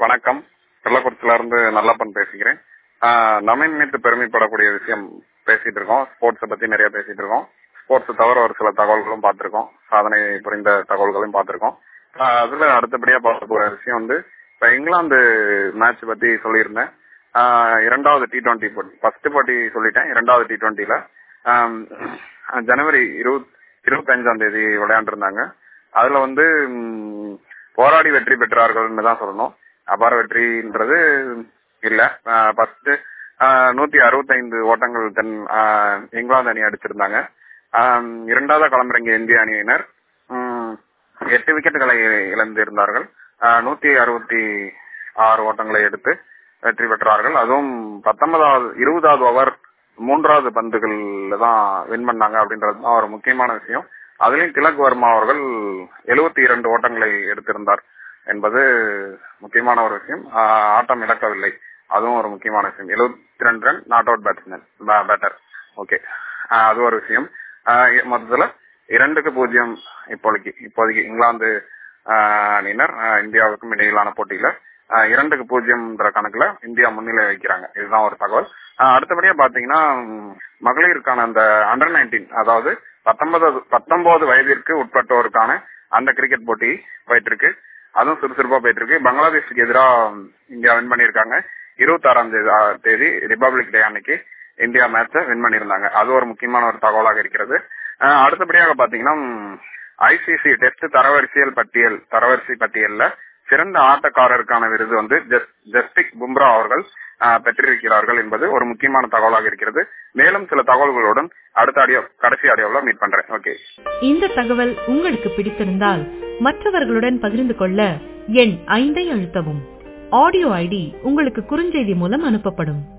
வணக்கம் கள்ளக்குறிச்சியில இருந்து நல்லப்பன் பேசுகிறேன் ஆஹ் நவீன் மீது பெருமைப்படக்கூடிய விஷயம் பேசிட்டு இருக்கோம் ஸ்போர்ட்ஸை பத்தி நிறைய பேசிட்டு இருக்கோம் ஸ்போர்ட்ஸ் தவிர ஒரு சில தகவல்களும் பார்த்திருக்கோம் சாதனை புரிந்த தகவல்களையும் பார்த்திருக்கோம் ஆஹ் அதுல அடுத்தபடியா பார்க்க போற விஷயம் வந்து இப்ப இங்கிலாந்து மேட்ச் பத்தி சொல்லியிருந்தேன் ஆஹ் இரண்டாவது டி டுவெண்ட்டி போட்டி ஃபர்ஸ்ட் போட்டி சொல்லிட்டேன் இரண்டாவது டி டுவெண்ட்டில ஜனவரி இருபத் இருபத்தஞ்சாம் தேதி விளையாண்டுருந்தாங்க அதுல வந்து ம், போராடி வெற்றி பெற்றார்கள்னு தான் சொல்லணும் அபார வெற்றின்றது இல்ல ஃபர்ஸ்ட் நூத்தி அறுபத்தைந்து ஓட்டங்கள் தென் ஆஹ், இங்கிலாந்து அணி அடிச்சிருந்தாங்க ஆஹ், இரண்டாவது களமிறங்கிய இந்திய அணியினர் ம், எட்டு விக்கெட்டுகளை இழந்திருந்தார்கள் ஆஹ், நூத்தி அறுபத்தி ஆறு ஓட்டங்களை எடுத்து வெற்றி பெற்றார்கள் அதுவும் பத்தொன்பதாவது இருபதாவது ஓவர் மூன்றாவது பந்துகள்ல தான் வின் பண்ணாங்க அப்படின்றது தான் ஒரு முக்கியமான விஷயம் அதுலயும் திலக் வர்மா அவர்கள் எழுபத்தி இரண்டு ஓட்டங்களை எடுத்திருந்தார் என்பது முக்கியமான ஒரு விஷயம் ஆஹ் ஆட்டம் இழக்கவில்லை அதுவும் ஒரு முக்கியமான விஷயம் எழுபத்தி ரெண்டு run not out batsman batter okay அது ஒரு விஷயம் ஆஹ் இ- மொத்தத்துல இரண்டுக்கு பூஜ்ஜியம் இப்போதைக்கு இப்போதைக்கு இங்கிலாந்து ஆஹ் அணியினர் ஆஹ் இந்தியாவுக்கும் இடையிலான போட்டியில ஆஹ் இரண்டுக்கு பூஜ்ஜியம்ன்ற கணக்குல இந்தியா முன்னிலை வைக்கிறாங்க இதுதான் ஒரு தகவல் ஆஹ் அடுத்தபடியா பாத்தீங்கன்னா ம், மகளிருக்கான அந்த அண்டர் நைன்டீன் அதாவது பத்தொன்பது பத்தொன்பது வயதிற்கு உட்பட்டோருக்கான அந்த கிரிக்கெட் போட்டி போயிட்டு இருக்கு அதுவும் சுறுசுறுப்பா போயிட்டு இருக்கு பங்களாதேஷுக்கு எதிராக இந்தியா வின் பண்ணியிருக்காங்க இருபத்தி ஆறாம் தேதி ஆ, தேதி ரிபப்ளிக் டே அன்னைக்கு இந்தியா மேட்சை வின் பண்ணியிருந்தாங்க அது ஒரு முக்கியமான ஒரு தகவலாக இருக்கிறது ஆஹ் அடுத்தபடியாக பாத்தீங்கன்னா ஐசிசி டெஸ்ட் தரவரிசையல் பட்டியல் தரவரிசை பட்டியல்ல சிறந்த ஆட்டக்காரருக்கான விருது வந்து ஜஸ்- ஜஸ்பிக் பும்ரா அவர்கள் ஆஹ், பெற்றிருக்கிறார்கள் என்பது ஒரு முக்கியமான தகவலாக இருக்கிறது மேலும் சில தகவல்களுடன் அடுத்த ஆடியோ கடைசி ஆடியோவில் மீட் பண்றேன் ஓகே இந்த தகவல் உங்களுக்கு பிடித்திருந்தால் மற்றவர்களுடன் பகிர்ந்து கொள்ள எண் ஐந்தை அழுத்தவும் ஆடியோ ஐடி உங்களுக்கு குறுஞ்செய்தி மூலம் அனுப்பப்படும்